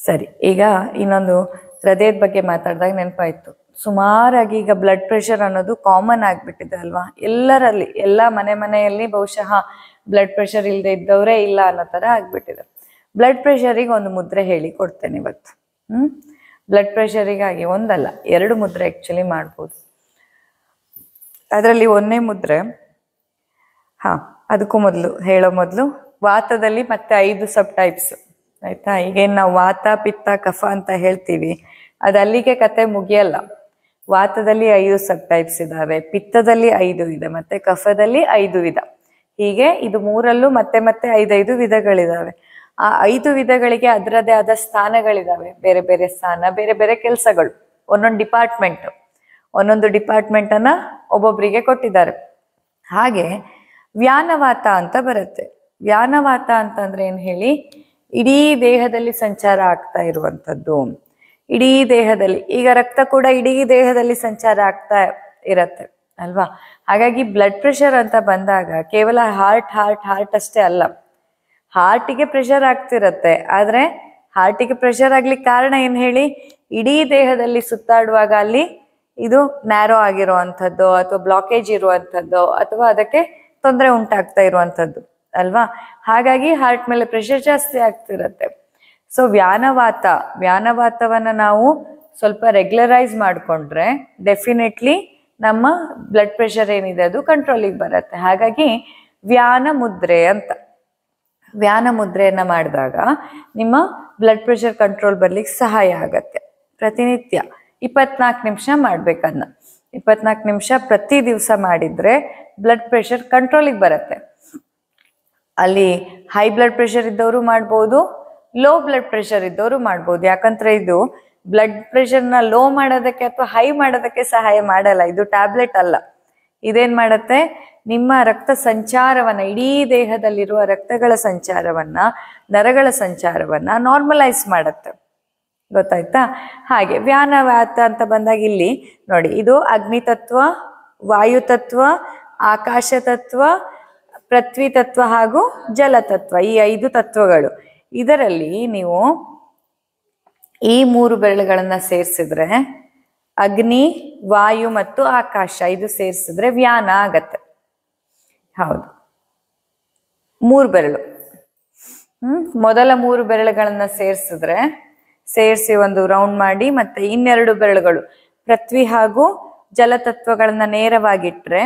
ಸರಿ ಈಗ ಇನ್ನೊಂದು ಹೃದಯದ ಬಗ್ಗೆ ಮಾತಾಡಿದಾಗ ನೆನಪಾಯ್ತು ಸುಮಾರಾಗಿ ಈಗ ಬ್ಲಡ್ ಪ್ರೆಷರ್ ಅನ್ನೋದು ಕಾಮನ್ ಆಗಿಬಿಟ್ಟಿದೆ ಅಲ್ವಾ ಎಲ್ಲರಲ್ಲಿ ಎಲ್ಲ ಮನೆ ಮನೆಯಲ್ಲಿ ಬಹುಶಃ ಬ್ಲಡ್ ಪ್ರೆಷರ್ ಇಲ್ಲದೆ ಇದ್ದವರೇ ಇಲ್ಲ ಅನ್ನೋ ಥರ ಆಗ್ಬಿಟ್ಟಿದೆ ಬ್ಲಡ್ ಪ್ರೆಷರಿಗೆ ಒಂದು ಮುದ್ರೆ ಹೇಳಿ ಕೊಡ್ತೇನೆ ಇವತ್ತು ಹ್ಮ್ ಬ್ಲಡ್ ಪ್ರೆಷರಿಗಾಗಿ ಒಂದಲ್ಲ ಎರಡು ಮುದ್ರೆ ಆ್ಯಕ್ಚುಲಿ ಮಾಡ್ಬೋದು ಅದರಲ್ಲಿ ಒಂದನೇ ಮುದ್ರೆ ಹಾ ಅದಕ್ಕೂ ಮೊದಲು ಹೇಳೋ ಮೊದಲು ವಾತದಲ್ಲಿ ಮತ್ತೆ ಐದು ಸಬ್ ಟೈಪ್ಸ್ ಆಯ್ತಾ ಈಗೇನು ನಾವು ವಾತ ಪಿತ್ತ ಕಫ ಅಂತ ಹೇಳ್ತೀವಿ ಅದು ಅಲ್ಲಿಗೆ ಕತೆ ಮುಗಿಯಲ್ಲ ವಾತದಲ್ಲಿ ಐದು ಸಬ್ ಟೈಪ್ಸ್ ಇದಾವೆ ಪಿತ್ತದಲ್ಲಿ ಐದು ಇದೆ ಮತ್ತೆ ಕಫದಲ್ಲಿ ಐದು ವಿಧ ಹೀಗೆ ಇದು ಮೂರಲ್ಲೂ ಮತ್ತೆ ಮತ್ತೆ ಐದೈದು ವಿಧಗಳಿದಾವೆ ಆ ಐದು ವಿಧಗಳಿಗೆ ಅದರದೇ ಆದ ಸ್ಥಾನಗಳಿದಾವೆ ಬೇರೆ ಬೇರೆ ಸ್ಥಾನ ಬೇರೆ ಬೇರೆ ಕೆಲಸಗಳು ಒಂದೊಂದು ಡಿಪಾರ್ಟ್ಮೆಂಟ್ ಒಂದೊಂದು ಡಿಪಾರ್ಟ್ಮೆಂಟ್ ಅನ್ನ ಒಬ್ಬೊಬ್ಬರಿಗೆ ಕೊಟ್ಟಿದ್ದಾರೆ ಹಾಗೆ ವ್ಯಾನವಾತ ಅಂತ ಬರುತ್ತೆ ವ್ಯಾನವಾತ ಅಂತಂದ್ರೆ ಏನ್ ಹೇಳಿ ಇಡೀ ದೇಹದಲ್ಲಿ ಸಂಚಾರ ಆಗ್ತಾ ಇರುವಂಥದ್ದು ಇಡೀ ದೇಹದಲ್ಲಿ ಈಗ ರಕ್ತ ಕೂಡ ಇಡೀ ದೇಹದಲ್ಲಿ ಸಂಚಾರ ಆಗ್ತಾ ಇರತ್ತೆ ಅಲ್ವಾ ಹಾಗಾಗಿ ಬ್ಲಡ್ ಪ್ರೆಷರ್ ಅಂತ ಬಂದಾಗ ಕೇವಲ ಹಾರ್ಟ್ ಹಾರ್ಟ್ ಹಾರ್ಟ್ ಅಷ್ಟೇ ಅಲ್ಲ ಹಾರ್ಟಿಗೆ ಪ್ರೆಷರ್ ಆಗ್ತಿರತ್ತೆ ಆದ್ರೆ ಹಾರ್ಟಿಗೆ ಪ್ರೆಷರ್ ಆಗ್ಲಿಕ್ಕೆ ಕಾರಣ ಏನ್ ಹೇಳಿ ಇಡೀ ದೇಹದಲ್ಲಿ ಸುತ್ತಾಡುವಾಗ ಅಲ್ಲಿ ಇದು ನ್ಯಾರೋ ಆಗಿರುವಂಥದ್ದು ಅಥವಾ ಬ್ಲಾಕೇಜ್ ಇರುವಂಥದ್ದು ಅಥವಾ ಅದಕ್ಕೆ ತೊಂದರೆ ಉಂಟಾಗ್ತಾ ಇರುವಂಥದ್ದು ಅಲ್ವಾ ಹಾಗಾಗಿ ಹಾರ್ಟ್ ಮೇಲೆ ಪ್ರೆಷರ್ ಜಾಸ್ತಿ ಆಗ್ತಿರತ್ತೆ ಸೊ ವ್ಯಾನವಾತ ವ್ಯಾನವಾತವನ್ನ ನಾವು ಸ್ವಲ್ಪ ರೆಗ್ಯುಲರೈಸ್ ಮಾಡಿಕೊಂಡ್ರೆ ಡೆಫಿನೆಟ್ಲಿ ನಮ್ಮ ಬ್ಲಡ್ ಪ್ರೆಷರ್ ಏನಿದೆ ಅದು ಕಂಟ್ರೋಲಿಗೆ ಬರುತ್ತೆ ಹಾಗಾಗಿ ವ್ಯಾನ ಮುದ್ರೆ ಅಂತ ವ್ಯಾನ ಮುದ್ರೆಯನ್ನ ಮಾಡಿದಾಗ ನಿಮ್ಮ ಬ್ಲಡ್ ಪ್ರೆಷರ್ ಕಂಟ್ರೋಲ್ ಬರ್ಲಿಕ್ಕೆ ಸಹಾಯ ಆಗತ್ತೆ ಪ್ರತಿನಿತ್ಯ ಇಪ್ಪತ್ನಾಲ್ಕು ನಿಮಿಷ ಮಾಡ್ಬೇಕನ್ನ ಇಪ್ಪತ್ನಾಲ್ಕು ನಿಮಿಷ ಪ್ರತಿ ದಿವಸ ಮಾಡಿದ್ರೆ ಬ್ಲಡ್ ಪ್ರೆಷರ್ ಕಂಟ್ರೋಲಿಗೆ ಬರುತ್ತೆ ಅಲ್ಲಿ ಹೈ ಬ್ಲಡ್ ಪ್ರೆಷರ್ ಇದ್ದವರು ಮಾಡ್ಬೋದು ಲೋ ಬ್ಲಡ್ ಪ್ರೆಷರ್ ಇದ್ದವರು ಮಾಡ್ಬೋದು ಯಾಕಂದ್ರೆ ಇದು ಬ್ಲಡ್ ಪ್ರೆಷರ್ನ ಲೋ ಮಾಡೋದಕ್ಕೆ ಅಥವಾ ಹೈ ಮಾಡೋದಕ್ಕೆ ಸಹಾಯ ಮಾಡಲ್ಲ ಇದು ಟ್ಯಾಬ್ಲೆಟ್ ಅಲ್ಲ ಇದೇನ್ ಮಾಡತ್ತೆ ನಿಮ್ಮ ರಕ್ತ ಸಂಚಾರವನ್ನ ಇಡೀ ದೇಹದಲ್ಲಿರುವ ರಕ್ತಗಳ ಸಂಚಾರವನ್ನ ನರಗಳ ಸಂಚಾರವನ್ನ ನಾರ್ಮಲೈಸ್ ಮಾಡತ್ತೆ ಗೊತ್ತಾಯ್ತಾ ಹಾಗೆ ವ್ಯಾನವಾತ ಅಂತ ಬಂದಾಗ ಇಲ್ಲಿ ನೋಡಿ ಇದು ಅಗ್ನಿ ತತ್ವ ವಾಯು ತತ್ವ ಆಕಾಶ ತತ್ವ ಪೃಥ್ವಿ ತತ್ವ ಹಾಗೂ ಜಲ ತತ್ವ ಈ ಐದು ತತ್ವಗಳು ಇದರಲ್ಲಿ ನೀವು ಈ ಮೂರು ಬೆರಳುಗಳನ್ನ ಸೇರಿಸಿದ್ರೆ ಅಗ್ನಿ ವಾಯು ಮತ್ತು ಆಕಾಶ ಇದು ಸೇರಿಸಿದ್ರೆ ವ್ಯಾನ ಆಗತ್ತೆ ಹೌದು ಮೂರು ಬೆರಳು ಹ್ಮ್ ಮೊದಲ ಮೂರು ಬೆರಳುಗಳನ್ನ ಸೇರಿಸಿದ್ರೆ ಸೇರಿಸಿ ಒಂದು ರೌಂಡ್ ಮಾಡಿ ಮತ್ತೆ ಇನ್ನೆರಡು ಬೆರಳುಗಳು ಪೃಥ್ವಿ ಹಾಗೂ ಜಲತತ್ವಗಳನ್ನ ನೇರವಾಗಿಟ್ರೆ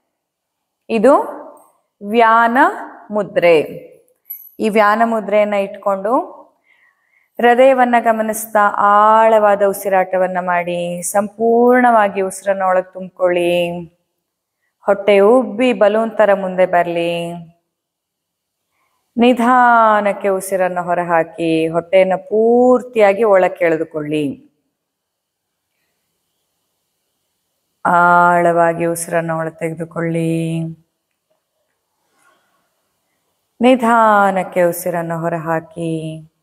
ಇದು ವ್ಯಾನ ಮುದ್ರೆ ಈ ವ್ಯಾನ ಮುದ್ರೆಯನ್ನ ಇಟ್ಕೊಂಡು ಹೃದಯವನ್ನ ಗಮನಿಸ್ತಾ ಆಳವಾದ ಉಸಿರಾಟವನ್ನ ಮಾಡಿ ಸಂಪೂರ್ಣವಾಗಿ ಉಸಿರನ್ನ ಒಳಗೆ ತುಂಬಿಕೊಳ್ಳಿ ಹೊಟ್ಟೆ ಉಬ್ಬಿ ಬಲೂನ್ ತರ ಮುಂದೆ ಬರಲಿ ನಿಧಾನಕ್ಕೆ ಉಸಿರನ್ನ ಹೊರಹಾಕಿ ಹೊಟ್ಟೆಯನ್ನು ಪೂರ್ತಿಯಾಗಿ ಒಳಕ್ಕೆ ಎಳೆದುಕೊಳ್ಳಿ ಆಳವಾಗಿ ಉಸಿರನ್ನ ಒಳ ತೆಗೆದುಕೊಳ್ಳಿ ನಿಧಾನಕ್ಕೆ ಉಸಿರನ್ನು ಹೊರಹಾಕಿ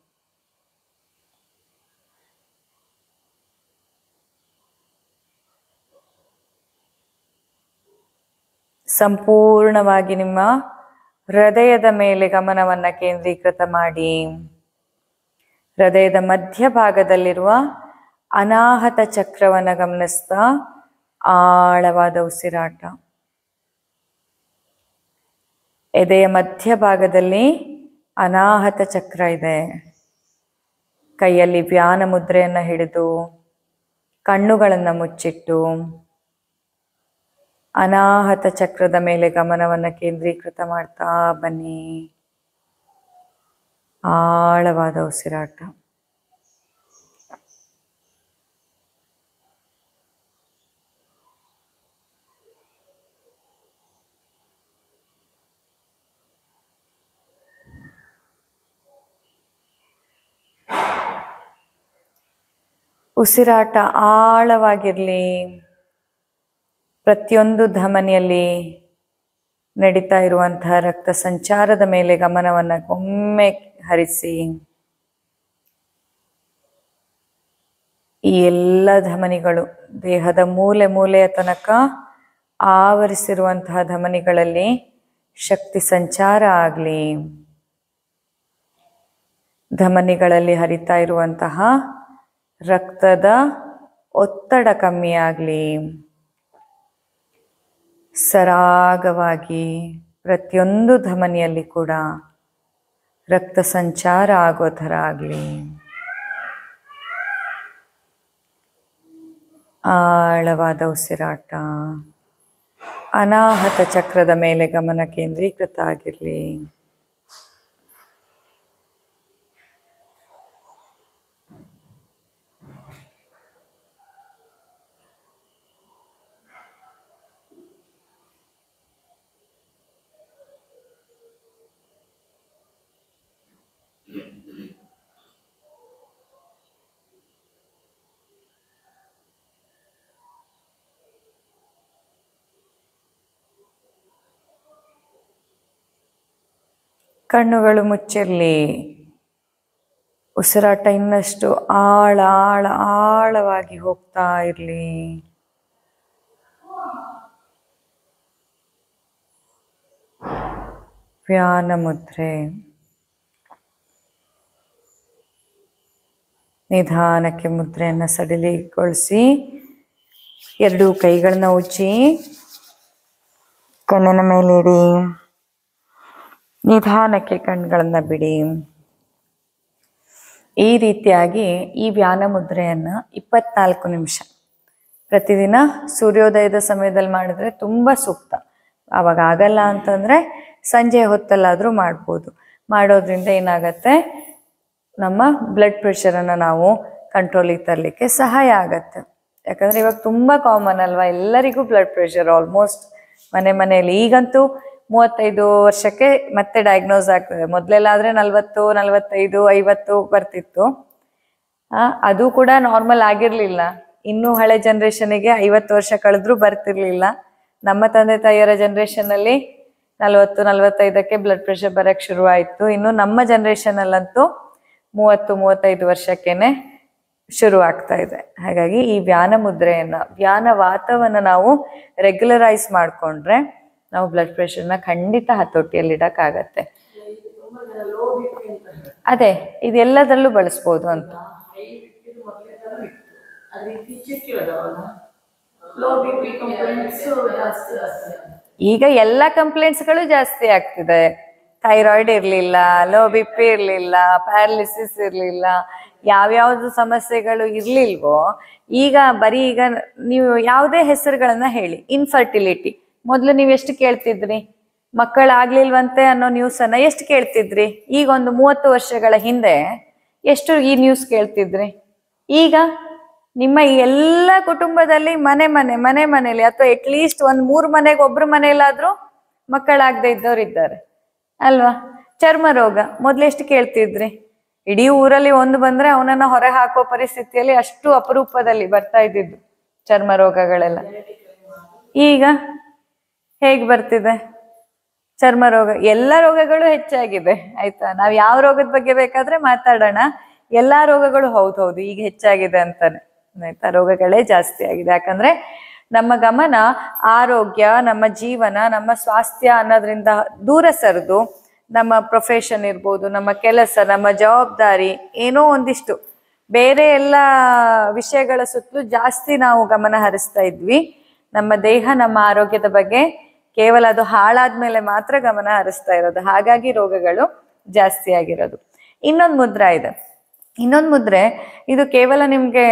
ಸಂಪೂರ್ಣವಾಗಿ ನಿಮ್ಮ ಹೃದಯದ ಮೇಲೆ ಗಮನವನ್ನ ಕೇಂದ್ರೀಕೃತ ಮಾಡಿ ಹೃದಯದ ಮಧ್ಯಭಾಗದಲ್ಲಿರುವ ಅನಾಹತ ಚಕ್ರವನ್ನ ಗಮನಿಸ್ತಾ ಆಳವಾದ ಉಸಿರಾಟ ಎದೆಯ ಮಧ್ಯಭಾಗದಲ್ಲಿ ಅನಾಹತ ಚಕ್ರ ಇದೆ ಕೈಯಲ್ಲಿ ವ್ಯಾನ ಮುದ್ರೆಯನ್ನ ಹಿಡಿದು ಕಣ್ಣುಗಳನ್ನು ಮುಚ್ಚಿಟ್ಟು ಅನಾಹತ ಚಕ್ರದ ಮೇಲೆ ಗಮನವನ್ನು ಕೇಂದ್ರೀಕೃತ ಮಾಡ್ತಾ ಬನ್ನಿ ಆಳವಾದ ಉಸಿರಾಟ ಉಸಿರಾಟ ಆಳವಾಗಿರಲಿ ಪ್ರತಿಯೊಂದು ಧಮನಿಯಲ್ಲಿ ನಡೀತಾ ಇರುವಂತಹ ರಕ್ತ ಸಂಚಾರದ ಮೇಲೆ ಗಮನವನ್ನು ಒಮ್ಮೆ ಹರಿಸಿ ಈ ಎಲ್ಲ ಧಮನಿಗಳು ದೇಹದ ಮೂಲೆ ಮೂಲೆಯ ತನಕ ಆವರಿಸಿರುವಂತಹ ಧಮನಿಗಳಲ್ಲಿ ಶಕ್ತಿ ಸಂಚಾರ ಆಗಲಿ ಧಮನಿಗಳಲ್ಲಿ ಹರಿತಾ ಇರುವಂತಹ ರಕ್ತದ ಒತ್ತಡ ಕಮ್ಮಿಯಾಗಲಿ ಸರಾಗವಾಗಿ ಪ್ರತಿಯೊಂದು ಧಮನಿಯಲ್ಲಿ ಕೂಡ ರಕ್ತ ಸಂಚಾರ ಆಗೋ ಥರ ಆಗಲಿ ಆಳವಾದ ಉಸಿರಾಟ ಅನಾಹತ ಚಕ್ರದ ಮೇಲೆ ಗಮನ ಕೇಂದ್ರೀಕೃತ ಆಗಿರಲಿ ಕಣ್ಣುಗಳು ಮುಚ್ಚಿರಲಿ ಉಸಿರಾಟ ಇನ್ನಷ್ಟು ಆಳ ಆಳ ಆಳವಾಗಿ ಹೋಗ್ತಾ ಇರಲಿ ವ್ಯಾನ ಮುದ್ರೆ ನಿಧಾನಕ್ಕೆ ಮುದ್ರೆಯನ್ನು ಸಡಿಲಿಗೊಳಿಸಿ ಎರಡೂ ಕೈಗಳನ್ನ ಉಜ್ಜಿ ಕಣ್ಣಿನ ಮೇಲೆ ಇಡಿ ನಿಧಾನಕ್ಕೆ ಕಣ್ಗಳನ್ನ ಬಿಡಿ ಈ ರೀತಿಯಾಗಿ ಈ ವ್ಯಾನ ಮುದ್ರೆಯನ್ನು ಇಪ್ಪತ್ನಾಲ್ಕು ನಿಮಿಷ ಪ್ರತಿದಿನ ಸೂರ್ಯೋದಯದ ಸಮಯದಲ್ಲಿ ಮಾಡಿದ್ರೆ ತುಂಬ ಸೂಕ್ತ ಅವಾಗ ಆಗಲ್ಲ ಅಂತಂದರೆ ಸಂಜೆ ಹೊತ್ತಲ್ಲಾದರೂ ಮಾಡ್ಬೋದು ಮಾಡೋದ್ರಿಂದ ಏನಾಗತ್ತೆ ನಮ್ಮ ಬ್ಲಡ್ ಪ್ರೆಷರನ್ನು ನಾವು ಕಂಟ್ರೋಲಿಗೆ ತರಲಿಕ್ಕೆ ಸಹಾಯ ಆಗತ್ತೆ ಯಾಕಂದರೆ ಇವಾಗ ತುಂಬ ಕಾಮನ್ ಅಲ್ವಾ ಎಲ್ಲರಿಗೂ ಬ್ಲಡ್ ಪ್ರೆಷರ್ ಆಲ್ಮೋಸ್ಟ್ ಮನೆ ಮನೆಯಲ್ಲಿ ಈಗಂತೂ ಮೂವತ್ತೈದು ವರ್ಷಕ್ಕೆ ಮತ್ತೆ ಡಯಾಗ್ನೋಸ್ ಆಗ್ತದೆ ಮೊದಲೆಲ್ಲ ಆದರೆ ನಲ್ವತ್ತು ನಲವತ್ತೈದು ಐವತ್ತು ಬರ್ತಿತ್ತು ಆ, ಅದು ಕೂಡ ನಾರ್ಮಲ್ ಆಗಿರಲಿಲ್ಲ ಇನ್ನೂ ಹಳೆ ಜನ್ರೇಷನಿಗೆ ಐವತ್ತು ವರ್ಷ ಕಳೆದ್ರೂ ಬರ್ತಿರ್ಲಿಲ್ಲ ನಮ್ಮ ತಂದೆ ತಾಯಿಯರ ಜನ್ರೇಷನಲ್ಲಿ ನಲವತ್ತು ನಲವತ್ತೈದಕ್ಕೆ ಬ್ಲಡ್ ಪ್ರೆಷರ್ ಬರಕ್ಕೆ ಶುರುವಾಯಿತು ಇನ್ನು ನಮ್ಮ ಜನ್ರೇಷನಲ್ಲಂತೂ ಮೂವತ್ತು ಮೂವತ್ತೈದು ವರ್ಷಕ್ಕೇನೆ ಶುರು ಆಗ್ತಾ ಇದೆ ಹಾಗಾಗಿ ಈ ವ್ಯಾನ ಮುದ್ರೆಯನ್ನ ವ್ಯಾನ ವಾತವನ್ನ ನಾವು ರೆಗ್ಯುಲರೈಸ್ ಮಾಡಿಕೊಂಡ್ರೆ ನಾವು ಬ್ಲಡ್ ಪ್ರೆಷರ್ನ ಖಂಡಿತ ಹತೋಟಿಯಲ್ಲಿಡಕ್ಕಾಗತ್ತೆ ಅದೇ ಇದೆಲ್ಲದರಲ್ಲೂ ಬಳಸ್ಬೋದು ಅಂತ ಅದು ಇತ್ತೀಚೆಗೆ ಇರೋದವಲ್ಲ ಲೋ ಬಿ ಪಿ ಕಂಪ್ಲೇಂಟ್ಸ್ ಜಾಸ್ತಿ ಜಾಸ್ತಿ ಈಗ ಎಲ್ಲ ಕಂಪ್ಲೇಂಟ್ಸ್ಗಳು ಜಾಸ್ತಿ ಆಗ್ತಿದೆ ಥೈರಾಯ್ಡ್ ಇರಲಿಲ್ಲ ಲೋ ಬಿ ಪಿ ಇರಲಿಲ್ಲ ಪ್ಯಾರಲಿಸಿಸ್ ಇರಲಿಲ್ಲ ಯಾವ್ಯಾವ್ದು ಸಮಸ್ಯೆಗಳು ಇರ್ಲಿಲ್ವೋ ಈಗ ಬರೀ ಈಗ ನೀವು ಯಾವುದೇ ಹೆಸರುಗಳನ್ನ ಹೇಳಿ ಇನ್ಫರ್ಟಿಲಿಟಿ ಮೊದಲು ನೀವು ಎಷ್ಟು ಕೇಳ್ತಿದ್ರಿ ಮಕ್ಕಳಾಗ್ಲಿಲ್ವಂತೆ ಅನ್ನೋ ನ್ಯೂಸ್ ಅನ್ನ ಎಷ್ಟು ಕೇಳ್ತಿದ್ರಿ ಈಗ ಒಂದು ಮೂವತ್ತು ವರ್ಷಗಳ ಹಿಂದೆ ಎಷ್ಟು ಈ ನ್ಯೂಸ್ ಕೇಳ್ತಿದ್ರಿ ಈಗ ನಿಮ್ಮ ಈ ಎಲ್ಲ ಕುಟುಂಬದಲ್ಲಿ ಮನೆ ಮನೆ ಮನೆ ಮನೆಯಲ್ಲಿ ಅಥವಾ ಅಟ್ಲೀಸ್ಟ್ ಒಂದ್ ಮೂರ್ ಮನೆಗೆ ಒಬ್ರು ಮನೆಯಲ್ಲಾದ್ರೂ ಮಕ್ಕಳಾಗದೆ ಇದ್ದವ್ರು ಇದ್ದಾರೆ ಅಲ್ವಾ ಚರ್ಮ ರೋಗ ಮೊದ್ಲು ಎಷ್ಟು ಕೇಳ್ತಿದ್ರಿ ಇಡೀ ಊರಲ್ಲಿ ಒಂದು ಬಂದ್ರೆ ಅವನನ್ನ ಹೊರ ಹಾಕುವ ಪರಿಸ್ಥಿತಿಯಲ್ಲಿ ಅಷ್ಟು ಅಪರೂಪದಲ್ಲಿ ಬರ್ತಾ ಇದ್ದಿದ್ದು ಚರ್ಮ ರೋಗಗಳೆಲ್ಲ ಈಗ ಹೇಗ್ ಬರ್ತಿದೆ ಚರ್ಮ ರೋಗ ಎಲ್ಲ ರೋಗಗಳು ಹೆಚ್ಚಾಗಿದೆ ಆಯ್ತಾ ನಾವ್ ಯಾವ ರೋಗದ ಬಗ್ಗೆ ಬೇಕಾದ್ರೆ ಮಾತಾಡೋಣ ಎಲ್ಲಾ ರೋಗಗಳು ಹೌದು ಹೌದು ಈಗ ಹೆಚ್ಚಾಗಿದೆ ಅಂತಾನೆ ಆಯ್ತಾ ರೋಗಗಳೇ ಜಾಸ್ತಿ ಆಗಿದೆ ಯಾಕಂದ್ರೆ ನಮ್ಮ ಗಮನ ಆರೋಗ್ಯ ನಮ್ಮ ಜೀವನ ನಮ್ಮ ಸ್ವಾಸ್ಥ್ಯ ಅನ್ನೋದ್ರಿಂದ ದೂರ ಸರಿದು ನಮ್ಮ ಪ್ರೊಫೆಷನ್ ಇರ್ಬೋದು ನಮ್ಮ ಕೆಲಸ ನಮ್ಮ ಜವಾಬ್ದಾರಿ ಏನೋ ಒಂದಿಷ್ಟು ಬೇರೆ ಎಲ್ಲ ವಿಷಯಗಳ ಸುತ್ತಲೂ ಜಾಸ್ತಿ ನಾವು ಗಮನ ಹರಿಸ್ತಾ ಇದ್ವಿ ನಮ್ಮ ದೇಹ ನಮ್ಮ ಆರೋಗ್ಯದ ಬಗ್ಗೆ ಕೇವಲ ಅದು ಹಾಳಾದ್ಮೇಲೆ ಮಾತ್ರ ಗಮನ ಹರಿಸ್ತಾ ಇರೋದು ಹಾಗಾಗಿ ರೋಗಗಳು ಜಾಸ್ತಿ ಆಗಿರೋದು ಇನ್ನೊಂದು ಮುದ್ರಾ ಇದೆ ಇನ್ನೊಂದು ಮುದ್ರೆ ಇದು ಕೇವಲ ನಿಮ್ಗೆ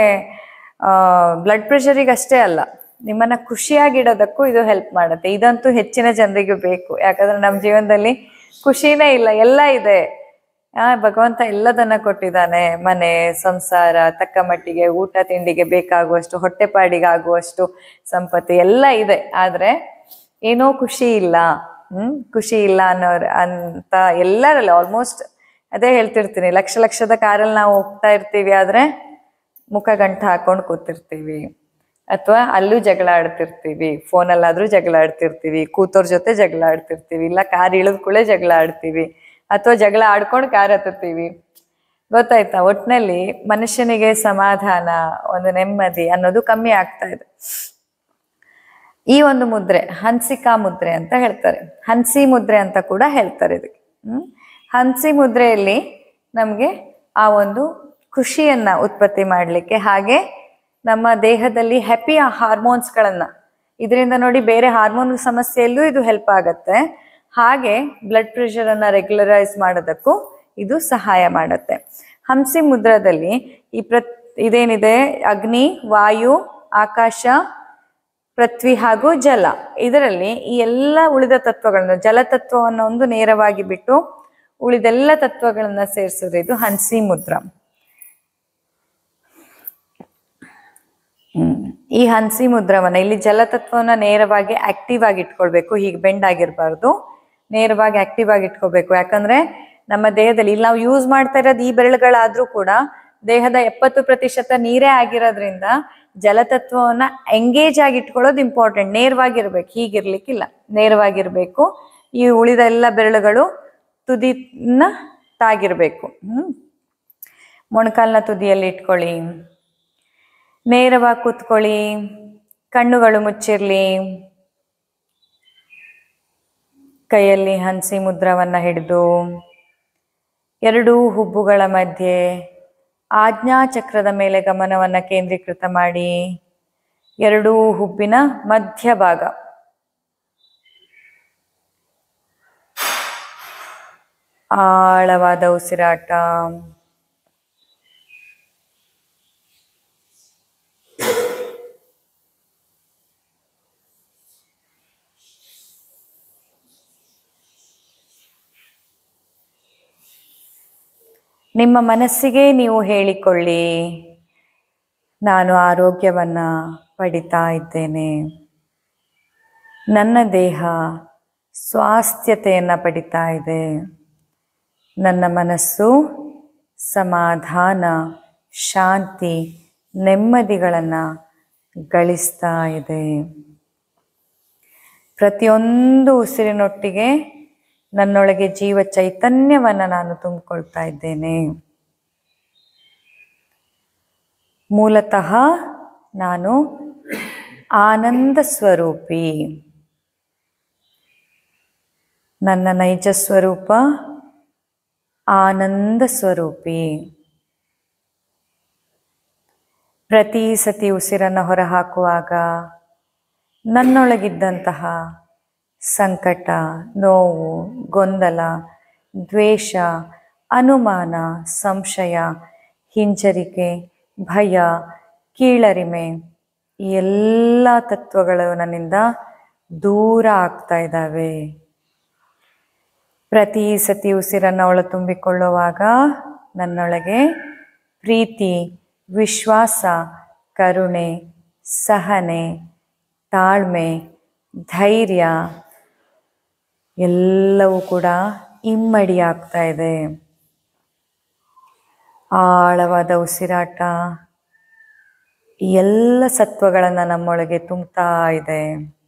ಬ್ಲಡ್ ಪ್ರೆಷರಿಗೆ ಅಷ್ಟೇ ಅಲ್ಲ ನಿಮ್ಮನ್ನ ಖುಷಿಯಾಗಿಡೋದಕ್ಕೂ ಇದು ಹೆಲ್ಪ್ ಮಾಡುತ್ತೆ ಇದಂತೂ ಹೆಚ್ಚಿನ ಜನರಿಗೆ ಬೇಕು ಯಾಕಂದ್ರೆ ನಮ್ಮ ಜೀವನದಲ್ಲಿ ಖುಷಿನೇ ಇಲ್ಲ ಎಲ್ಲ ಇದೆ ಆ ಭಗವಂತ ಎಲ್ಲದನ್ನ ಕೊಟ್ಟಿದ್ದಾನೆ ಮನೆ ಸಂಸಾರ ತಕ್ಕ ಮಟ್ಟಿಗೆ ಊಟ ತಿಂಡಿಗೆ ಬೇಕಾಗುವಷ್ಟು ಹೊಟ್ಟೆಪಾಡಿಗೆ ಆಗುವಷ್ಟು ಸಂಪತ್ತು ಎಲ್ಲ ಇದೆ ಆದ್ರೆ ಏನೋ ಖುಷಿ ಇಲ್ಲ ಹ್ಮ್ ಖುಷಿ ಇಲ್ಲ ಅನ್ನೋರ್ ಅಂತ ಎಲ್ಲರಲ್ಲಿ ಆಲ್ಮೋಸ್ಟ್ ಅದೇ ಹೇಳ್ತಿರ್ತೀನಿ ಲಕ್ಷ ಲಕ್ಷದ ಕಾರಲ್ಲಿ ನಾವು ಹೋಗ್ತಾ ಇರ್ತೀವಿ ಆದ್ರೆ ಮುಖ ಗಂಟ ಹಾಕೊಂಡು ಕೂತಿರ್ತೀವಿ ಅಥವಾ ಅಲ್ಲೂ ಜಗಳ ಆಡ್ತಿರ್ತೀವಿ ಫೋನಲ್ಲಾದ್ರೂ ಜಗಳ ಆಡ್ತಿರ್ತೀವಿ ಕೂತೋರ್ ಜೊತೆ ಜಗಳ ಆಡ್ತಿರ್ತೀವಿ ಇಲ್ಲ ಕಾರ್ ಇಳಿದ ಕೂಡಲೇ ಜಗಳ ಆಡ್ತೀವಿ ಅಥವಾ ಜಗಳ ಆಡ್ಕೊಂಡು ಕಾರ್ ಹತ್ತುತ್ತೀವಿ ಗೊತ್ತಾಯ್ತಾ ಒಟ್ನಲ್ಲಿ ಮನುಷ್ಯನಿಗೆ ಸಮಾಧಾನ ಒಂದು ನೆಮ್ಮದಿ ಅನ್ನೋದು ಕಮ್ಮಿ ಆಗ್ತಾ ಇದೆ ಈ ಒಂದು ಮುದ್ರೆ ಹನ್ಸಿಕಾ ಮುದ್ರೆ ಅಂತ ಹೇಳ್ತಾರೆ ಹನ್ಸಿ ಮುದ್ರೆ ಅಂತ ಕೂಡ ಹೇಳ್ತಾರೆ ಇದಕ್ಕೆ ಹ್ಮ್ ಹನ್ಸಿ ಮುದ್ರೆಯಲ್ಲಿ ನಮಗೆ ಆ ಒಂದು ಖುಷಿಯನ್ನ ಉತ್ಪತ್ತಿ ಮಾಡಲಿಕ್ಕೆ ಹಾಗೆ ನಮ್ಮ ದೇಹದಲ್ಲಿ ಹ್ಯಾಪಿ ಹಾರ್ಮೋನ್ಸ್ಗಳನ್ನ ಇದರಿಂದ ನೋಡಿ ಬೇರೆ ಹಾರ್ಮೋನ್ ಸಮಸ್ಯೆಯಲ್ಲೂ ಇದು ಹೆಲ್ಪ್ ಆಗತ್ತೆ ಹಾಗೆ ಬ್ಲಡ್ ಪ್ರೆಷರ್ ಅನ್ನ ರೆಗ್ಯುಲರೈಸ್ ಮಾಡೋದಕ್ಕೂ ಇದು ಸಹಾಯ ಮಾಡುತ್ತೆ ಹಂಸಿ ಮುದ್ರದಲ್ಲಿ ಈ ಪ್ರ ಇದೇನಿದೆ ಅಗ್ನಿ ವಾಯು ಆಕಾಶ ಪೃಥ್ವಿ ಹಾಗೂ ಜಲ ಇದರಲ್ಲಿ ಈ ಎಲ್ಲ ಉಳಿದ ತತ್ವಗಳನ್ನು ಜಲತತ್ವವನ್ನು ಒಂದು ನೇರವಾಗಿ ಬಿಟ್ಟು ಉಳಿದೆಲ್ಲ ತತ್ವಗಳನ್ನ ಸೇರಿಸೋದು ಇದು ಹಂಸಿ ಮುದ್ರ ಹ್ಮ್. ಈ ಹಂಸಿ ಮುದ್ರವನ್ನ ಇಲ್ಲಿ ಜಲತತ್ವವನ್ನ ನೇರವಾಗಿ ಆಕ್ಟಿವ್ ಆಗಿ ಇಟ್ಕೊಳ್ಬೇಕು ಹೀಗೆ ಬೆಂಡ್ ಆಗಿರ್ಬಾರ್ದು ನೇರವಾಗಿ ಆಕ್ಟಿವ್ ಆಗಿ ಇಟ್ಕೋಬೇಕು ಯಾಕಂದ್ರೆ ನಮ್ಮ ದೇಹದಲ್ಲಿ ಇಲ್ಲಿ ನಾವು ಯೂಸ್ ಮಾಡ್ತಾ ಇರೋದು ಈ ಬೆರಳುಗಳಾದ್ರೂ ಕೂಡ ದೇಹದ ಎಪ್ಪತ್ತು ಪ್ರತಿಶತ ನೀರೇ ಆಗಿರೋದ್ರಿಂದ ಜಲತತ್ವವನ್ನ ಎಂಗೇಜ್ ಆಗಿ ಇಟ್ಕೊಳ್ಳೋದು ಇಂಪಾರ್ಟೆಂಟ್ ನೇರವಾಗಿರ್ಬೇಕು ಹೀಗಿರ್ಲಿಕ್ಕಿಲ್ಲ ನೇರವಾಗಿರ್ಬೇಕು ಈ ಉಳಿದ ಎಲ್ಲ ಬೆರಳುಗಳು ತುದಿನ ತಾಗಿರ್ಬೇಕು ಹ್ಮ್ ಮೊಣಕಾಲ್ನ ತುದಿಯಲ್ಲಿ ಇಟ್ಕೊಳ್ಳಿ ನೇರವಾಗಿ ಕೂತ್ಕೊಳ್ಳಿ ಕಣ್ಣುಗಳು ಮುಚ್ಚಿರ್ಲಿ ಕೈಯಲ್ಲಿ ಹಂಸಿ ಮುದ್ರವನ್ನ ಹಿಡಿದು ಎರಡೂ ಹುಬ್ಬುಗಳ ಮಧ್ಯೆ ಆಜ್ಞಾ ಚಕ್ರದ ಮೇಲೆ ಗಮನವನ್ನ ಕೇಂದ್ರೀಕೃತ ಮಾಡಿ ಎರಡೂ ಹುಬ್ಬಿನ ಮಧ್ಯಭಾಗ ಆಳವಾದ ಉಸಿರಾಟ ನಿಮ್ಮ ಮನಸ್ಸಿಗೆ ನೀವು ಹೇಳಿಕೊಳ್ಳಿ ನಾನು ಆರೋಗ್ಯವನ್ನ ಪಡಿತಾ ಇದ್ದೇನೆ ನನ್ನ ದೇಹ ಸ್ವಾಸ್ಥ್ಯತೆಯನ್ನ ಪಡಿತಾ ಇದೆ ನನ್ನ ಮನಸ್ಸು ಸಮಾಧಾನ ಶಾಂತಿ ನೆಮ್ಮದಿಗಳನ್ನು ಗಳಿಸ್ತಾ ಇದೆ ಪ್ರತಿಯೊಂದು ಉಸಿರಿನೊಟ್ಟಿಗೆ ನನ್ನೊಳಗೆ ಜೀವ ಚೈತನ್ಯವನ್ನು ನಾನು ತುಂಬಿಕೊಳ್ತಾ ಇದ್ದೇನೆ ಮೂಲತಃ ನಾನು ಆನಂದ ಸ್ವರೂಪಿ ನನ್ನ ನೈಜ ಸ್ವರೂಪ ಆನಂದ ಸ್ವರೂಪಿ ಪ್ರತಿ ಸತಿ ಉಸಿರನ್ನು ಹೊರಹಾಕುವಾಗ ನನ್ನೊಳಗಿದ್ದಂತಹ ಸಂಕಟ ನೋವು ಗೊಂದಲ ದ್ವೇಷ ಅನುಮಾನ ಸಂಶಯ ಹಿಂಜರಿಕೆ ಭಯ ಕೀಳರಿಮೆ ಈ ಎಲ್ಲ ತತ್ವಗಳು ನನ್ನಿಂದ ದೂರ ಆಗ್ತಾ ಇದ್ದಾವೆ ಪ್ರತಿ ಸತಿ ಉಸಿರನ್ನು ಒಳ ತುಂಬಿಕೊಳ್ಳುವಾಗ ನನ್ನೊಳಗೆ ಪ್ರೀತಿ ವಿಶ್ವಾಸ ಕರುಣೆ ಸಹನೆ ತಾಳ್ಮೆ ಧೈರ್ಯ ಎಲ್ಲವೂ ಕೂಡ ಇಮ್ಮಡಿ ಆಗ್ತಾ ಇದೆ ಆಳವಾದ ಉಸಿರಾಟ ಈ ಎಲ್ಲ ಸತ್ವಗಳನ್ನು ನಮ್ಮೊಳಗೆ ತುಂಬ್ತಾ ಇದೆ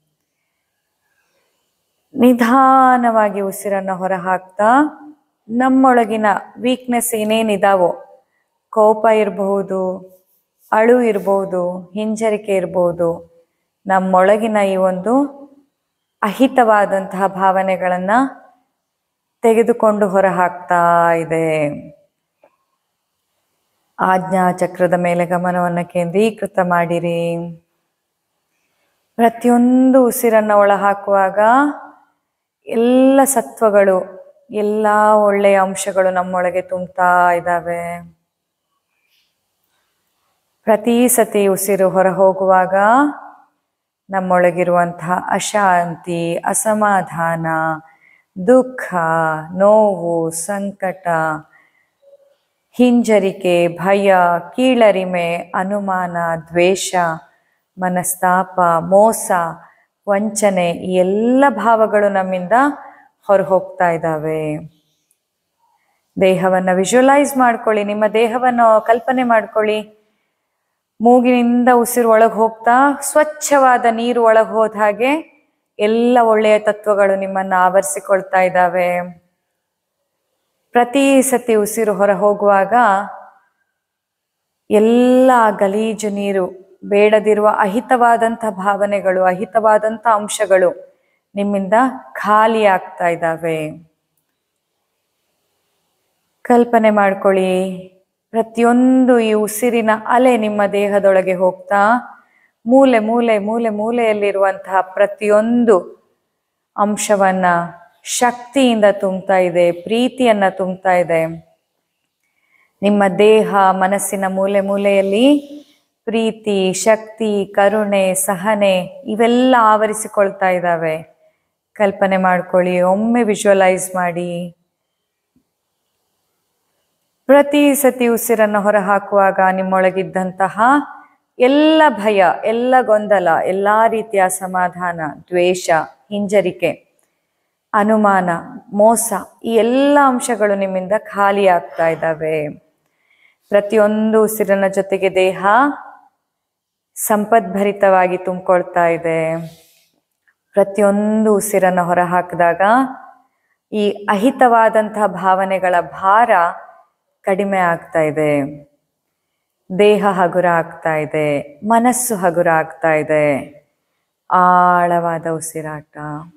ನಿಧಾನವಾಗಿ ಉಸಿರನ್ನು ಹೊರಹಾಕ್ತಾ ನಮ್ಮೊಳಗಿನ ವೀಕ್ನೆಸ್ ಏನೇನಿದಾವೋ ಕೋಪ ಇರಬಹುದು ಅಳು ಇರಬಹುದು ಹಿಂಜರಿಕೆ ಇರಬಹುದು ನಮ್ಮೊಳಗಿನ ಈ ಒಂದು ಅಹಿತವಾದಂತಹ ಭಾವನೆಗಳನ್ನು ತೆಗೆದುಕೊಂಡು ಹೊರಹಾಕ್ತಾ ಇದೆ ಆಜ್ಞಾ ಚಕ್ರದ ಮೇಲೆ ಗಮನವನ್ನು ಕೇಂದ್ರೀಕೃತ ಮಾಡಿರಿ ಪ್ರತಿಯೊಂದು ಉಸಿರನ್ನು ಒಳ ಹಾಕುವಾಗ ಎಲ್ಲ ಸತ್ವಗಳು ಎಲ್ಲ ಒಳ್ಳೆಯ ಅಂಶಗಳು ನಮ್ಮೊಳಗೆ ತುಂಬ್ತಾ ಇದ್ದಾವೆ ಪ್ರತಿ ಸತಿ ಉಸಿರು ಹೊರ ಹೋಗುವಾಗ ನಮ್ಮೊಳಗಿರುವಂತಹ ಅಶಾಂತಿ ಅಸಮಾಧಾನ ದುಃಖ ನೋವು ಸಂಕಟ ಹಿಂಜರಿಕೆ ಭಯ ಕೀಳರಿಮೆ ಅನುಮಾನ ದ್ವೇಷ ಮನಸ್ತಾಪ ಮೋಸ ವಂಚನೆ ಈ ಎಲ್ಲ ಭಾವಗಳು ನಮ್ಮಿಂದ ಹೊರ ಹೋಗ್ತಾ ಇದ್ದಾವೆ ದೇಹವನ್ನು ವಿಜುವಲೈಸ್ ಮಾಡ್ಕೊಳ್ಳಿ ನಿಮ್ಮ ದೇಹವನ್ನು ಕಲ್ಪನೆ ಮಾಡ್ಕೊಳ್ಳಿ ಮೂಗಿನಿಂದ ಉಸಿರು ಒಳಗೆ ಹೋಗ್ತಾ ಸ್ವಚ್ಛವಾದ ನೀರು ಒಳಗೆ ಹೋದ ಹಾಗೆ ಎಲ್ಲ ಒಳ್ಳೆಯ ತತ್ವಗಳು ನಿಮ್ಮನ್ನು ಆವರಿಸಿಕೊಳ್ತಾ ಇದ್ದಾವೆ ಪ್ರತಿ ಸತಿ ಉಸಿರು ಹೊರ ಹೋಗುವಾಗ ಎಲ್ಲ ಗಲೀಜು ನೀರು ಬೇಡದಿರುವ ಅಹಿತವಾದಂಥ ಭಾವನೆಗಳು ಅಹಿತವಾದಂಥ ಅಂಶಗಳು ನಿಮ್ಮಿಂದ ಖಾಲಿ ಆಗ್ತಾ ಇದ್ದಾವೆ ಕಲ್ಪನೆ ಮಾಡ್ಕೊಳ್ಳಿ ಪ್ರತಿಯೊಂದು ಈ ಉಸಿರಿನ ಅಲೆ ನಿಮ್ಮ ದೇಹದೊಳಗೆ ಹೋಗ್ತಾ ಮೂಲೆ ಮೂಲೆ ಮೂಲೆ ಮೂಲೆಯಲ್ಲಿರುವಂತಹ ಪ್ರತಿಯೊಂದು ಅಂಶವನ್ನ ಶಕ್ತಿಯಿಂದ ತುಂಬ್ತಾ ಇದೆ ಪ್ರೀತಿಯನ್ನ ತುಂಬ್ತಾ ಇದೆ ನಿಮ್ಮ ದೇಹ ಮನಸ್ಸಿನ ಮೂಲೆ ಮೂಲೆಯಲ್ಲಿ ಪ್ರೀತಿ ಶಕ್ತಿ ಕರುಣೆ ಸಹನೆ ಇವೆಲ್ಲ ಆವರಿಸಿಕೊಳ್ತಾ ಇದ್ದಾವೆ ಕಲ್ಪನೆ ಮಾಡ್ಕೊಳ್ಳಿ ಒಮ್ಮೆ ವಿಜುವಲೈಸ್ ಮಾಡಿ ಪ್ರತಿ ಸತಿ ಉಸಿರನ್ನು ಹೊರಹಾಕುವಾಗ ನಿಮ್ಮೊಳಗಿದ್ದಂತಹ ಎಲ್ಲ ಭಯ ಎಲ್ಲ ಗೊಂದಲ ಎಲ್ಲ ರೀತಿಯ ಅಸಮಾಧಾನ ದ್ವೇಷ ಹಿಂಜರಿಕೆ ಅನುಮಾನ ಮೋಸ ಈ ಎಲ್ಲ ಅಂಶಗಳು ನಿಮ್ಮಿಂದ ಖಾಲಿ ಆಗ್ತಾ ಇದ್ದಾವೆ ಪ್ರತಿಯೊಂದು ಉಸಿರಿನ ಜೊತೆಗೆ ದೇಹ ಸಂಪದ್ಭರಿತವಾಗಿ ತುಂಬಿಕೊಳ್ತಾ ಇದೆ ಪ್ರತಿಯೊಂದು ಉಸಿರನ್ನು ಹೊರಹಾಕಿದಾಗ ಈ ಅಹಿತವಾದಂತಹ ಭಾವನೆಗಳ ಭಾರ ಕಡಿಮೆ ಆಗ್ತಾ ಇದೆ ದೇಹ ಹಗುರ ಆಗ್ತಾ ಇದೆ ಮನಸ್ಸು ಹಗುರ ಆಗ್ತಾ ಇದೆ ಆಳವಾದ ಉಸಿರಾಟ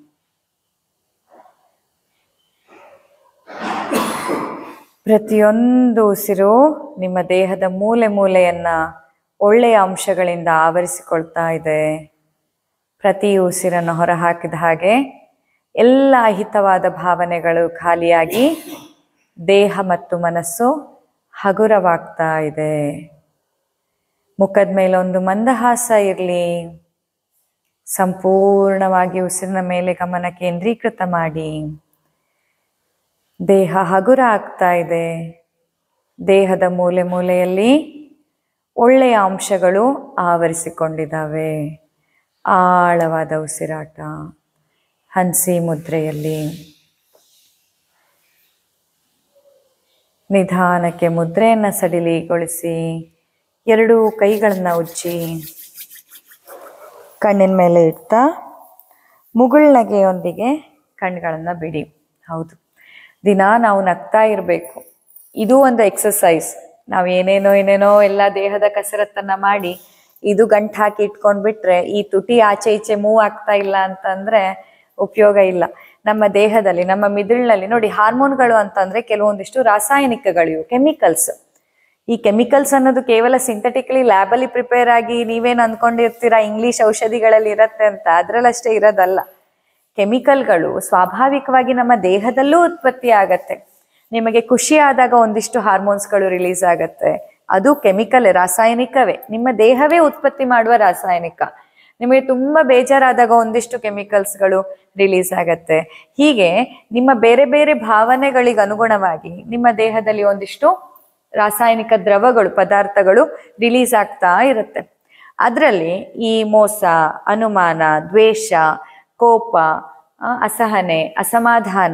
ಪ್ರತಿಯೊಂದು ಉಸಿರು ನಿಮ್ಮ ದೇಹದ ಮೂಲೆ ಮೂಲೆಯನ್ನ ಒಳ್ಳೆಯ ಅಂಶಗಳಿಂದ ಆವರಿಸಿಕೊಳ್ತಾ ಇದೆ ಪ್ರತಿ ಉಸಿರನ್ನು ಹೊರಹಾಕಿದ ಹಾಗೆ ಎಲ್ಲ ಅಹಿತವಾದ ಭಾವನೆಗಳು ಖಾಲಿಯಾಗಿ ದೇಹ ಮತ್ತು ಮನಸ್ಸು ಹಗುರವಾಗ್ತಾ ಇದೆ ಮುಖದ ಮೇಲೆ ಒಂದು ಮಂದಹಾಸ ಇರಲಿ ಸಂಪೂರ್ಣವಾಗಿ ಉಸಿರಿನ ಮೇಲೆ ಗಮನ ಕೇಂದ್ರೀಕೃತ ಮಾಡಿ ದೇಹ ಹಗುರ ಆಗ್ತಾ ಇದೆ ದೇಹದ ಮೂಲೆ ಮೂಲೆಯಲ್ಲಿ ಒಳ್ಳೆಯ ಅಂಶಗಳು ಆವರಿಸಿಕೊಂಡಿದ್ದಾವೆ ಆಳವಾದ ಉಸಿರಾಟ ಹನ್ಸಿ ಮುದ್ರೆಯಲ್ಲಿ ನಿಧಾನಕ್ಕೆ ಮುದ್ರೆಯನ್ನು ಸಡಿಲಿಗೊಳಿಸಿ ಎರಡೂ ಕೈಗಳನ್ನು ಉಜ್ಜಿ ಕಣ್ಣಿನ ಮೇಲೆ ಇಡ್ತಾ ಮುಗುಳ್ನಗೆಯೊಂದಿಗೆ ಕಣ್ಗಳನ್ನು ಬಿಡಿ ಹೌದು ದಿನ ನಾವು ನಗ್ತಾ ಇರಬೇಕು ಇದು ಒಂದು ಎಕ್ಸಸೈಸ್ ನಾವು ಏನೇನೋ ಏನೇನೋ ಎಲ್ಲ ದೇಹದ ಕಸರತ್ತನ್ನ ಮಾಡಿ ಇದು ಗಂಟು ಹಾಕಿ ಇಟ್ಕೊಂಡ್ಬಿಟ್ರೆ ಈ ತುಟಿ ಆಚೆ ಈಚೆ ಮೂವ್ ಆಗ್ತಾ ಇಲ್ಲ ಅಂತಂದ್ರೆ ಉಪಯೋಗ ಇಲ್ಲ ನಮ್ಮ ದೇಹದಲ್ಲಿ ನಮ್ಮ ಮಿದುಳಿನಲ್ಲಿ ನೋಡಿ ಹಾರ್ಮೋನ್ಗಳು ಅಂತಂದ್ರೆ ಕೆಲವೊಂದಿಷ್ಟು ರಾಸಾಯನಿಕಗಳು ಇವು ಕೆಮಿಕಲ್ಸ್ ಈ ಕೆಮಿಕಲ್ಸ್ ಅನ್ನೋದು ಕೇವಲ ಸಿಂಥೆಟಿಕಲಿ ಲ್ಯಾಬಲ್ಲಿ ಪ್ರಿಪೇರ್ ಆಗಿ ನೀವೇನು ಅಂದ್ಕೊಂಡಿರ್ತೀರಾ ಇಂಗ್ಲಿಷ್ ಔಷಧಿಗಳಲ್ಲಿ ಇರತ್ತೆ ಅಂತ ಅದ್ರಲ್ಲಷ್ಟೇ ಇರೋದಲ್ಲ ಕೆಮಿಕಲ್ಗಳು ಸ್ವಾಭಾವಿಕವಾಗಿ ನಮ್ಮ ದೇಹದಲ್ಲೂ ಉತ್ಪತ್ತಿ ಆಗತ್ತೆ ನಿಮಗೆ ಖುಷಿ ಆದಾಗ ಒಂದಿಷ್ಟು ಹಾರ್ಮೋನ್ಸ್ಗಳು ರಿಲೀಸ್ ಆಗತ್ತೆ ಅದು ಕೆಮಿಕಲ್ ರಾಸಾಯನಿಕವೇ ನಿಮ್ಮ ದೇಹವೇ ಉತ್ಪತ್ತಿ ಮಾಡುವ ರಾಸಾಯನಿಕ ನಿಮಗೆ ತುಂಬಾ ಬೇಜಾರಾದಾಗ ಒಂದಿಷ್ಟು ಕೆಮಿಕಲ್ಸ್ಗಳು ರಿಲೀಸ್ ಆಗತ್ತೆ ಹೀಗೆ ನಿಮ್ಮ ಬೇರೆ ಬೇರೆ ಭಾವನೆಗಳಿಗೆ ಅನುಗುಣವಾಗಿ ನಿಮ್ಮ ದೇಹದಲ್ಲಿ ಒಂದಿಷ್ಟು ರಾಸಾಯನಿಕ ದ್ರವಗಳು ಪದಾರ್ಥಗಳು ರಿಲೀಸ್ ಆಗ್ತಾ ಇರುತ್ತೆ ಅದರಲ್ಲಿ ಈ ಮೋಸ ಅನುಮಾನ ದ್ವೇಷ ಕೋಪ ಆ, ಅಸಹನೆ ಅಸಮಾಧಾನ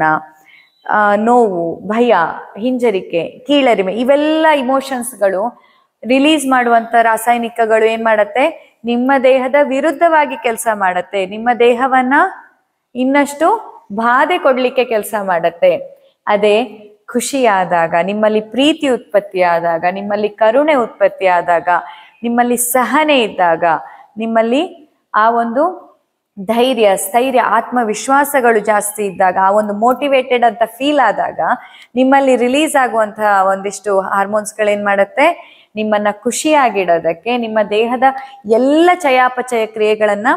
ಆ, ನೋವು ಭಯ ಹಿಂಜರಿಕೆ ಕೀಳರಿಮೆ ಇವೆಲ್ಲ ಇಮೋಷನ್ಸ್ಗಳು ರಿಲೀಸ್ ಮಾಡುವಂತ ರಾಸಾಯನಿಕಗಳು ಏನ್ ಮಾಡತ್ತೆ ನಿಮ್ಮ ದೇಹದ ವಿರುದ್ಧವಾಗಿ ಕೆಲಸ ಮಾಡತ್ತೆ ನಿಮ್ಮ ದೇಹವನ್ನ ಇನ್ನಷ್ಟು ಬಾಧೆ ಕೊಡ್ಲಿಕ್ಕೆ ಕೆಲಸ ಮಾಡತ್ತೆ ಅದೇ ಖುಷಿಯಾದಾಗ ನಿಮ್ಮಲ್ಲಿ ಪ್ರೀತಿ ಉತ್ಪತ್ತಿ ಆದಾಗ ನಿಮ್ಮಲ್ಲಿ ಕರುಣೆ ಉತ್ಪತ್ತಿ ಆದಾಗ ನಿಮ್ಮಲ್ಲಿ ಸಹನೆ ಇದ್ದಾಗ ನಿಮ್ಮಲ್ಲಿ ಆ ಒಂದು ಧೈರ್ಯ ಸ್ಥೈರ್ಯ ಆತ್ಮವಿಶ್ವಾಸಗಳು ಜಾಸ್ತಿ ಇದ್ದಾಗ ಆ ಒಂದು ಮೋಟಿವೇಟೆಡ್ ಅಂತ ಫೀಲ್ ಆದಾಗ ನಿಮ್ಮಲ್ಲಿ ರಿಲೀಸ್ ಆಗುವಂತಹ ಒಂದಿಷ್ಟು ಹಾರ್ಮೋನ್ಸ್ಗಳೇನ್ ಮಾಡತ್ತೆ ನಿಮ್ಮನ್ನ ಖುಷಿಯಾಗಿಡೋದಕ್ಕೆ ನಿಮ್ಮ ದೇಹದ ಎಲ್ಲ ಚಯಾಪಚಯ ಕ್ರಿಯೆಗಳನ್ನ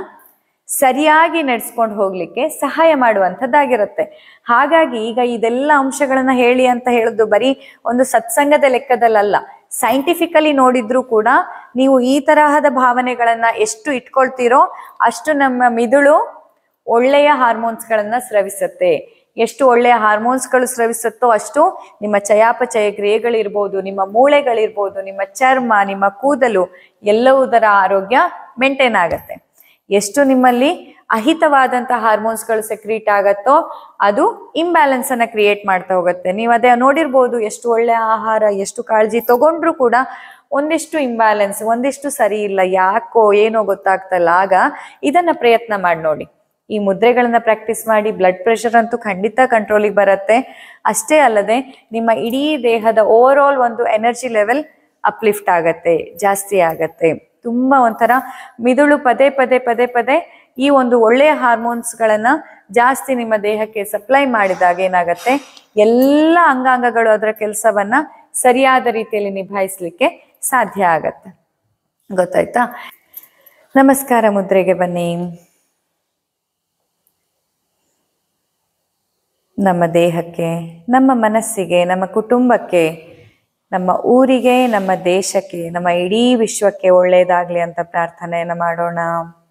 ಸರಿಯಾಗಿ ನಡೆಸ್ಕೊಂಡು ಹೋಗ್ಲಿಕ್ಕೆ ಸಹಾಯ ಮಾಡುವಂಥದ್ದಾಗಿರುತ್ತೆ ಹಾಗಾಗಿ ಈಗ ಇದೆಲ್ಲ ಅಂಶಗಳನ್ನ ಹೇಳಿ ಅಂತ ಹೇಳೋದು ಬರೀ ಒಂದು ಸತ್ಸಂಗದ ಲೆಕ್ಕದಲ್ಲಲ್ಲ ಸೈಂಟಿಫಿಕಲಿ ನೋಡಿದ್ರು ಕೂಡ ನೀವು ಈ ತರಹದ ಭಾವನೆಗಳನ್ನ ಎಷ್ಟು ಇಟ್ಕೊಳ್ತೀರೋ ಅಷ್ಟು ನಮ್ಮ ಮಿದುಳು ಒಳ್ಳೆಯ ಹಾರ್ಮೋನ್ಸ್ಗಳನ್ನ ಸ್ರವಿಸುತ್ತೆ ಎಷ್ಟು ಒಳ್ಳೆಯ ಹಾರ್ಮೋನ್ಸ್ಗಳು ಸ್ರವಿಸುತ್ತೋ ಅಷ್ಟು ನಿಮ್ಮ ಚಯಾಪಚಯ ಕ್ರಿಯೆಗಳಿರ್ಬೋದು ನಿಮ್ಮ ಮೂಳೆಗಳಿರ್ಬೋದು ನಿಮ್ಮ ಚರ್ಮ ನಿಮ್ಮ ಕೂದಲು ಎಲ್ಲವುದರ ಆರೋಗ್ಯ ಮೇಂಟೈನ್ ಆಗತ್ತೆ ಎಷ್ಟು ನಿಮ್ಮಲ್ಲಿ ಅಹಿತವಾದಂತಹ ಹಾರ್ಮೋನ್ಸ್ಗಳು ಸೆಕ್ರೀಟ್ ಆಗತ್ತೋ ಅದು ಇಂಬ್ಯಾಲೆನ್ಸ್ ಅನ್ನ ಕ್ರಿಯೇಟ್ ಮಾಡ್ತಾ ಹೋಗುತ್ತೆ ನೀವು ಅದೇ ನೋಡಿರ್ಬೋದು ಎಷ್ಟು ಒಳ್ಳೆ ಆಹಾರ ಎಷ್ಟು ಕಾಳಜಿ ತಗೊಂಡ್ರು ಕೂಡ ಒಂದಿಷ್ಟು ಇಂಬ್ಯಾಲೆನ್ಸ್ ಒಂದಿಷ್ಟು ಸರಿ ಇಲ್ಲ ಯಾಕೋ ಏನೋ ಗೊತ್ತಾಗ್ತಲ್ಲ ಆಗ ಇದನ್ನ ಪ್ರಯತ್ನ ಮಾಡಿ ನೋಡಿ ಈ ಮುದ್ರೆಗಳನ್ನ ಪ್ರಾಕ್ಟೀಸ್ ಮಾಡಿ ಬ್ಲಡ್ ಪ್ರೆಷರ್ ಅಂತೂ ಖಂಡಿತ ಕಂಟ್ರೋಲಿಗೆ ಬರುತ್ತೆ ಅಷ್ಟೇ ಅಲ್ಲದೆ ನಿಮ್ಮ ಇಡೀ ದೇಹದ ಓವರ್ ಆಲ್ ಒಂದು ಎನರ್ಜಿ ಲೆವೆಲ್ ಅಪ್ಲಿಫ್ಟ್ ಆಗತ್ತೆ ಜಾಸ್ತಿ ಆಗತ್ತೆ ತುಂಬಾ ಒಂಥರ ಮಿದುಳು ಪದೇ ಪದೇ ಪದೇ ಪದೇ ಈ ಒಂದು ಒಳ್ಳೆಯ ಹಾರ್ಮೋನ್ಸ್ಗಳನ್ನ ಜಾಸ್ತಿ ನಿಮ್ಮ ದೇಹಕ್ಕೆ ಸಪ್ಲೈ ಮಾಡಿದಾಗ ಏನಾಗತ್ತೆ ಎಲ್ಲ ಅಂಗಾಂಗಗಳು ಅದರ ಕೆಲಸವನ್ನ ಸರಿಯಾದ ರೀತಿಯಲ್ಲಿ ನಿಭಾಯಿಸ್ಲಿಕ್ಕೆ ಸಾಧ್ಯ ಆಗತ್ತೆ ಗೊತ್ತಾಯ್ತಾ ನಮಸ್ಕಾರ ಮುದ್ರೆಗೆ ಬನ್ನಿ ನಮ್ಮ ದೇಹಕ್ಕೆ ನಮ್ಮ ಮನಸ್ಸಿಗೆ ನಮ್ಮ ಕುಟುಂಬಕ್ಕೆ ನಮ್ಮ ಊರಿಗೆ ನಮ್ಮ ದೇಶಕ್ಕೆ ನಮ್ಮ ಇಡೀ ವಿಶ್ವಕ್ಕೆ ಒಳ್ಳೆಯದಾಗ್ಲಿ ಅಂತ ಪ್ರಾರ್ಥನೆಯನ್ನು ಮಾಡೋಣ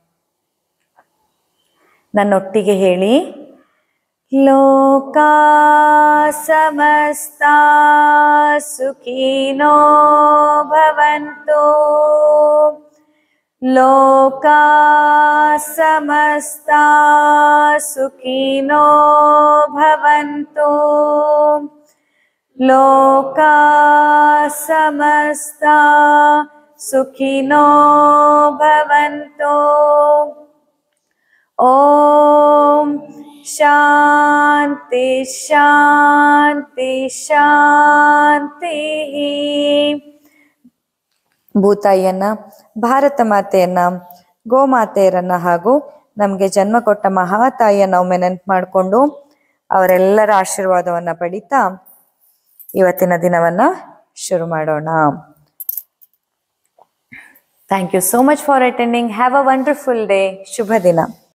ನನ್ನೊಟ್ಟಿಗೆ ಹೇಳಿ ಲೋಕಾ ಸಮಸ್ತ ಸುಖಿನೋ ಭವಂತು ಲೋಕಾ ಸಮಸ್ತ ಸುಖಿನೋ ಭವಂತು ಲೋಕಾ ಸಮಸ್ತ ಸುಖಿನೋ ಭವಂತು ಓಂ ಶಾಂತಿ ಶಾಂತಿ ಶಾಂತಿ ಭೂತಾಯಿಯನ್ನ ಭಾರತ ಮಾತೆಯನ್ನ ಗೋಮಾತೆಯರನ್ನ ಹಾಗೂ ನಮಗೆ ಜನ್ಮ ಕೊಟ್ಟ ಮಹಾತಾಯಿಯನ್ನ ಒಮ್ಮೆ ನೆನ್ಪು ಮಾಡಿಕೊಂಡು ಅವರೆಲ್ಲರ ಆಶೀರ್ವಾದವನ್ನ ಪಡಿತಾ ಇವತ್ತಿನ ದಿನವನ್ನ ಶುರು ಮಾಡೋಣ thank you so much for attending have a wonderful day ಶುಭ ದಿನ